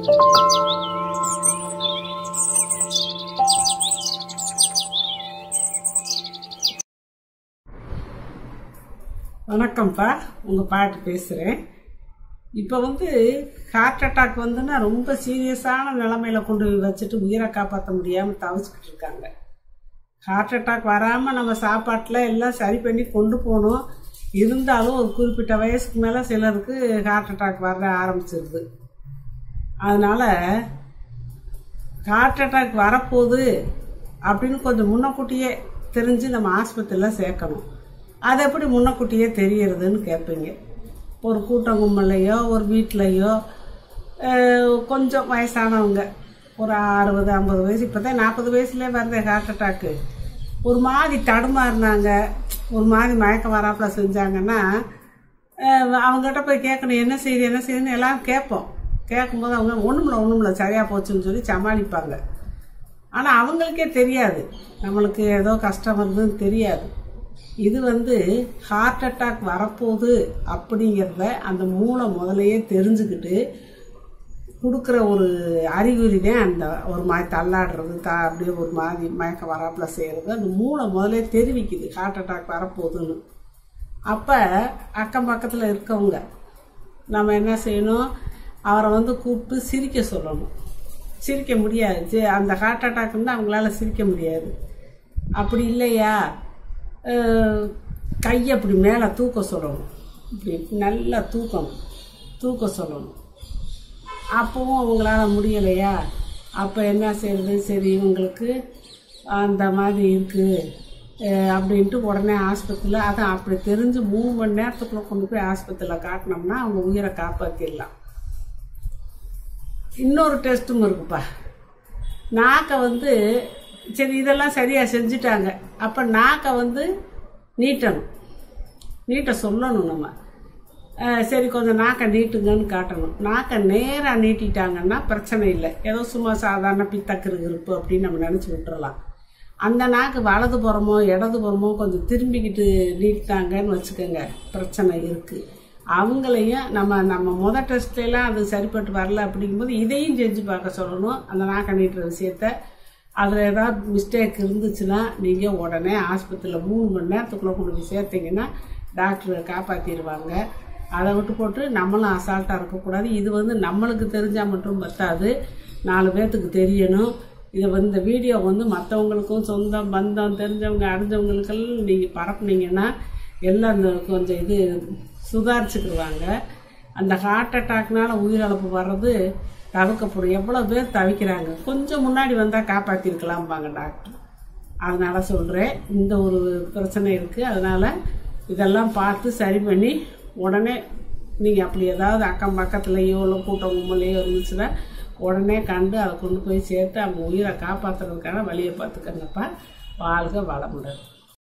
வணக்கம்ப்பா உங்கள் பாட்டு பேசுகிறேன் இப்போ வந்து ஹார்ட் அட்டாக் வந்துன்னா ரொம்ப சீரியஸான நிலமையில கொண்டு போய் வச்சுட்டு உயிரை காப்பாற்ற முடியாமல் தவிச்சுக்கிட்டு இருக்காங்க ஹார்ட் அட்டாக் வராமல் நம்ம சாப்பாட்டில் எல்லாம் சரி பண்ணி கொண்டு போகணும் இருந்தாலும் ஒரு குறிப்பிட்ட வயசுக்கு மேலே சிலருக்கு ஹார்ட் அட்டாக் வர ஆரம்பிச்சிருது அதனால் ஹார்ட் அட்டாக் வரப்போகுது அப்படின்னு கொஞ்சம் முன்னக்கூட்டியே தெரிஞ்சு நம்ம ஆஸ்பத்திரியில் சேர்க்கணும் அது எப்படி முன்னக்கூட்டியே தெரியறதுன்னு கேட்பீங்க ஒரு கூட்டம் கும்பல்லையோ ஒரு வீட்லேயோ கொஞ்சம் வயசானவங்க ஒரு அறுபது ஐம்பது வயசு இப்போ தான் நாற்பது வயசுலேயே வருது ஹார்ட் அட்டாக்கு ஒரு மாதிரி தடுமாறினாங்க ஒரு மாதிரி மயக்கம் வராப்புல செஞ்சாங்கன்னா அஹ் அவங்ககிட்ட போய் கேட்கணும் என்ன செய்யுது என்ன செய்யுதுன்னு எல்லாரும் கேட்போம் கேட்கும்போது அவங்க ஒன்றுமில்ல ஒன்றுமில்ல சரியாக போச்சுன்னு சொல்லி சமாளிப்பாங்க ஆனால் அவங்களுக்கே தெரியாது நம்மளுக்கு ஏதோ கஷ்டம் வருதுன்னு தெரியாது இது வந்து ஹார்ட் அட்டாக் வரப்போகுது அப்படிங்கிறத அந்த மூளை முதலையே தெரிஞ்சுக்கிட்டு கொடுக்குற ஒரு அறிகுறி தான் அந்த ஒரு மாதிரி தள்ளாடுறது த அப்படியே ஒரு மாதிரி மயக்கம் வராப்புல செய்கிறது அந்த மூளை முதலே தெரிவிக்குது ஹார்ட் அட்டாக் வரப்போகுதுன்னு அப்போ அக்கம் பக்கத்தில் இருக்கவங்க நம்ம என்ன செய்யணும் அவரை வந்து கூப்பிட்டு சிரிக்க சொல்லணும் சிரிக்க முடியாது சி- அந்த ஹார்ட் அட்டாக் வந்து அவங்களால சிரிக்க முடியாது அப்படி இல்லையா அஹ், கையை அப்படி மேலே தூக்க சொல்லணும் இப்படி நல்லா தூக்கணும் தூக்க சொல்லணும் அப்பவும் அவங்களால முடியலையா அப்போ என்ன செய்யறது சரி இவங்களுக்கு அந்த மாதிரி இருக்குது அப்படின்ட்டு உடனே ஆஸ்பத்திரியில் அதான் அப்படி தெரிஞ்சு மூணு மணி நேரத்துக்குள்ளே கொண்டு போய் ஆஸ்பத்திரியில் காட்டினோம்னா அவங்க உயிரை காப்பாற்றிடலாம் இன்னொரு டெஸ்ட்டும் இருக்குப்பா நாக்கை வந்து சரி இதெல்லாம் சரியாக செஞ்சுட்டாங்க அப்போ நாக்கை வந்து நீட்டணும் நீட்ட சொல்லணும் நம்ம அஹ் சரி கொஞ்சம் நாக்கை நீட்டுங்கன்னு காட்டணும் நாக்கை நேராக நீட்டிட்டாங்கன்னா பிரச்சனை இல்லை ஏதோ சும்மா சாதாரண பித்தக்கரு இருப்பு அப்படின்னு நம்ம நினச்சி விட்டுறலாம் அந்த நாக்கு வலது புறமோ இடது புறமோ கொஞ்சம் திரும்பிக்கிட்டு நீட்டாங்கன்னு வச்சுக்கோங்க பிரச்சனை இருக்குது அவங்களையும் நம்ம நம்ம முத டெஸ்ட்லாம் அது சரிப்பட்டு வரல அப்படிங்கும்போது இதையும் செஞ்சு பார்க்க சொல்லணும் அந்த நாக்கை நீட்டுற விஷயத்த அதில் ஏதாவது மிஸ்டேக் இருந்துச்சுன்னா நீங்கள் உடனே ஆஸ்பத்திரியில் மூணு மணி நேரத்துக்குள்ளே கொண்டு போய் சேர்த்தீங்கன்னா டாக்டரை காப்பாற்றிடுவாங்க அதை விட்டு போட்டு நம்மளும் அசால்ட்டாக இருக்கக்கூடாது இது வந்து நம்மளுக்கு தெரிஞ்சால் மட்டும் பத்தாது நாலு பேர்த்துக்கு தெரியணும் இதை வந்து இந்த வீடியோ வந்து மற்றவங்களுக்கும் சொந்தம் பந்தம் தெரிஞ்சவங்க அறிஞ்சவங்களுக்கெல்லாம் நீங்கள் பரப்புனீங்கன்னா எல்லாம் இந்த கொஞ்சம் இது சுதாரிச்சுக்குவாங்க அந்த ஹார்ட் அட்டாக்னால உயிரிழப்பு வர்றது தவிர்க்கப்படும் எவ்வளோ பேர் தவிக்கிறாங்க கொஞ்சம் முன்னாடி வந்தால் காப்பாற்றிருக்கலாம்பாங்க டாக்டர் அதனால சொல்கிறேன் இந்த ஒரு பிரச்சனை இருக்குது அதனால இதெல்லாம் பார்த்து சரி பண்ணி உடனே நீங்கள் அப்படி ஏதாவது அக்கம் பக்கத்துலேயோ இல்லை கூட்டம் கும்பலையோ இருந்துச்சுன்னா உடனே கண்டு அதை கொண்டு போய் சேர்த்து அவங்க உயிரை காப்பாற்றுறதுக்கான வழியை பார்த்துக்கங்கப்பா வாழ்க வளமுடன்